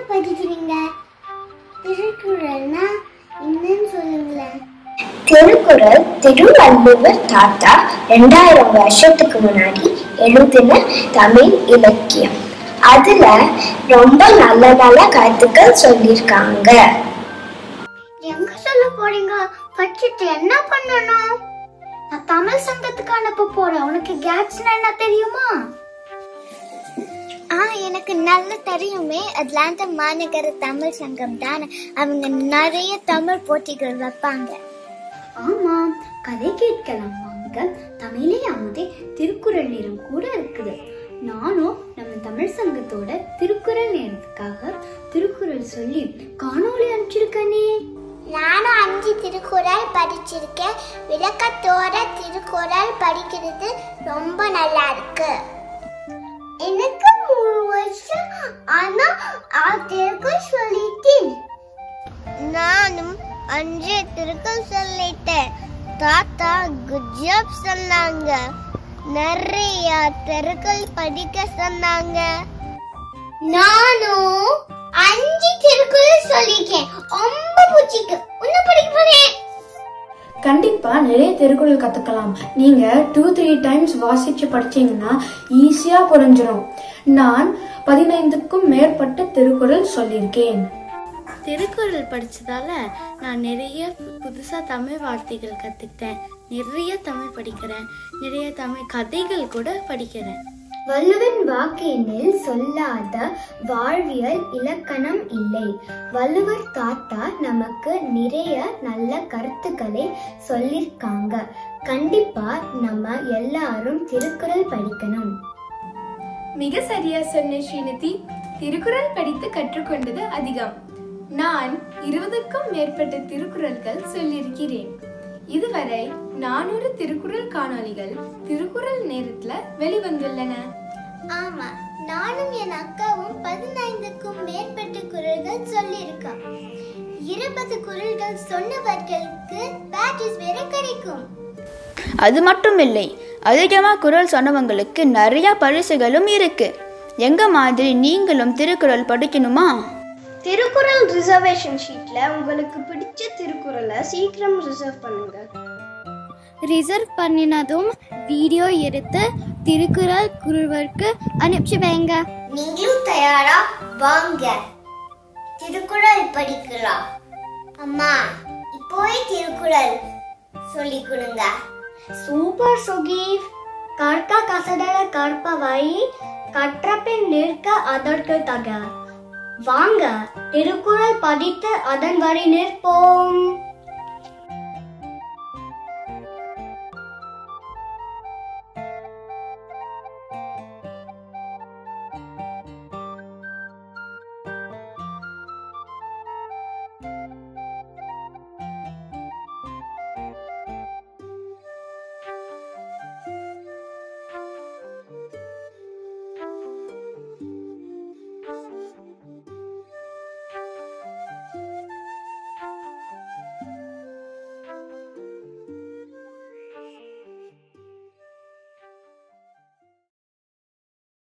படிக்கிறீங்க திருக்குறள்னா என்னன்னு சொல்லுங்களேன் திருக்குறள் திருவள்ளுவர் தாத்தா ரெண்டாயிரம் வருஷத்துக்கு முன்னாடி எழுதின தமிழ் இலக்கியம் அதுல ரொம்ப நல்ல நல்ல கருத்துக்கள் சொல்லியிருக்காங்க எங்க சொல்ல போறீங்க படிச்சுட்டு என்ன பண்ணணும் நான் தமிழ் சங்கத்துக்கு அனுப்ப போறேன் உனக்கு கேட்ஸ்னா என்ன தெரியுமா ஆ எனக்கு நல்ல தெரியுமே அட்லாண்டா மாநகர தமிழ் சங்கம் தான் அவங்க நிறைய தமிழ் போட்டிகள் வைப்பாங்க ஆமா கதை கேட்கலாம் வாங்க தமிழே அமுதே திருக்குறள் நேரம் கூட இருக்குது நானும் நம்ம தமிழ் சங்கத்தோட திருக்குறள் நேரத்துக்காக திருக்குறள் சொல்லி காணொளி அனுப்பிச்சிருக்கனே நானும் அஞ்சு திருக்குறள் படிச்சிருக்கேன் விளக்கத்தோட திருக்குறள் படிக்கிறது ரொம்ப நல்லா இருக்கு எனக்கு மூணு வருஷம் ஆனா திருக்குறள் சொல்லிட்டேன் நானும் அஞ்சு திருக்குறள் சொல்லிட்டேன் தாத்தா குட் ஜாப் சொன்னாங்க நிறைய திருக்குறள் படிக்க சொன்னாங்க நானும் அஞ்சு திருக்குறள் சொல்லிருக்கேன் ரொம்ப பிடிச்சிருக்கு இன்னும் படிக்க போறேன் கண்டிப்பா நிறைய திருக்குறள் கத்துக்கலாம் நீங்க டூ த்ரீ டைம்ஸ் வாசிச்சு படிச்சீங்கன்னா ஈஸியா புரிஞ்சிடும் நான் பதினைந்துக்கும் மேற்பட்ட திருக்குறள் சொல்லியிருக்கேன் திருக்குறள் படிச்சதால நான் நிறைய புதுசாக தமிழ் வார்த்தைகள் கற்றுக்கிட்டேன் நிறைய தமிழ் படிக்கிறேன் நிறைய தமிழ் கதைகள் கூட படிக்கிறேன் வள்ளுவன் வாக்கெனில் சொல்லாத வாழ்வியல் இலக்கணம் இல்லை வள்ளுவர் தாத்தா நமக்கு நிறைய நல்ல கருத்துக்களை சொல்லிருக்காங்க கண்டிப்பா நம்ம எல்லாரும் திருக்குறள் படிக்கணும் மிக சரியா சொன்ன ஸ்ரீநிதி திருக்குறள் படித்து கற்றுக்கொண்டது அதிகம் நான் இருபதுக்கும் மேற்பட்ட திருக்குறள்கள் சொல்லியிருக்கிறேன் இதுவரை நானூறு திருக்குறள் காணொளிகள் திருக்குறள் நேரத்துல வெளிவந்துள்ளன ஆமா நானும் என் அக்காவும் பதினைந்துக்கும் மேற்பட்ட குரல்கள் சொல்லியிருக்கோம் இருபது குரல்கள் சொன்னவர்களுக்கு பேட்டிஸ் வேற கிடைக்கும் அது மட்டும் இல்லை அதிகமாக குரல் சொன்னவங்களுக்கு நிறைய பரிசுகளும் இருக்கு எங்க மாதிரி நீங்களும் திருக்குறள் படிக்கணுமா திருக்குறள் ரிசர்வேஷன் ஷீட்ல உங்களுக்கு பிடிச்ச திருக்குறளை சீக்கிரம் ரிசர்வ் பண்ணுங்க ரிசர்வ் பண்ணினதும் வீடியோ எடுத்து திருக்குறள் குருவருக்கு அனுப்பிச்சு வைங்க நீங்களும் தயாரா வாங்க திருக்குறள் படிக்கலாம் அம்மா இப்போவே திருக்குறள் சொல்லி கொடுங்க சூப்பர் சுகீவ் கற்க கசடர கற்பவை கற்றபின் நிற்க அதற்கு தக வாங்க திருக்குறள் படித்து அதன் வழி நிற்போம்